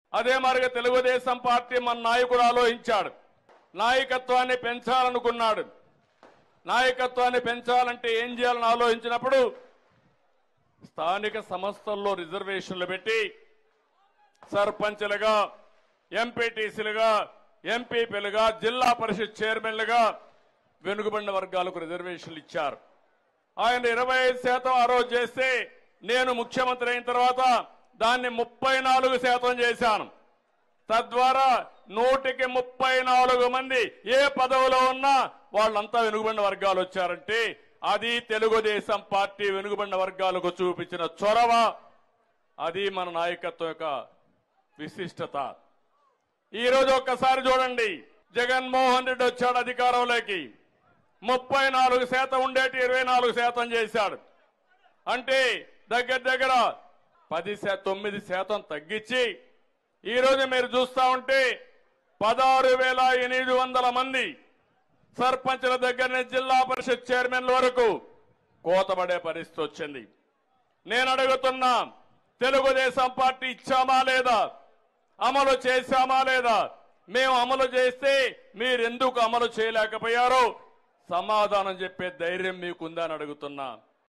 అదే మరిగా తెలుగుదేశం పార్టీ మన నాయకుడు ఆలోచించాడు నాయకత్వాన్ని పెంచాలనుకున్నాడు నాయకత్వాన్ని పెంచాలంటే ఏం చేయాలని ఆలోచించినప్పుడు స్థానిక సంస్థల్లో రిజర్వేషన్లు పెట్టి సర్పంచ్లుగా ఎంపీటీసీలుగా ఎంపీపీలుగా జిల్లా పరిషత్ చైర్మన్లుగా వెనుకబడిన వర్గాలకు రిజర్వేషన్లు ఇచ్చారు ఆయన ఇరవై ఐదు శాతం ఆ రోజు చేస్తే నేను ముఖ్యమంత్రి అయిన తర్వాత దాన్ని ముప్పై నాలుగు శాతం చేశాను తద్వారా నూటికి ముప్పై నాలుగు మంది ఏ పదవిలో ఉన్నా వాళ్ళంతా వెనుకబడిన వర్గాలు వచ్చారంటే అది తెలుగుదేశం పార్టీ వెనుకబడిన వర్గాలకు చూపించిన చొరవ అది మన నాయకత్వం యొక్క విశిష్టత ఈ రోజు ఒక్కసారి చూడండి జగన్మోహన్ రెడ్డి వచ్చాడు అధికారంలోకి ముప్పై నాలుగు శాతం ఉండేటి ఇరవై నాలుగు శాతం చేశాడు అంటే దగ్గర దగ్గర పది శా- తొమ్మిది శాతం తగ్గించి ఈ రోజు మీరు చూస్తా ఉంటే పదహారు వేల ఎనిమిది వందల మంది సర్పంచుల దగ్గర నుంచి జిల్లా పరిషత్ చైర్మన్ల వరకు కోతబడే పరిస్థితి వచ్చింది నేను అడుగుతున్నా తెలుగుదేశం పార్టీ ఇచ్చామా లేదా అమలు చేశామా లేదా మేము అమలు చేస్తే మీరెందుకు అమలు చేయలేకపోయారో సమాధానం చెప్పే ధైర్యం మీకుందని అడుగుతున్నా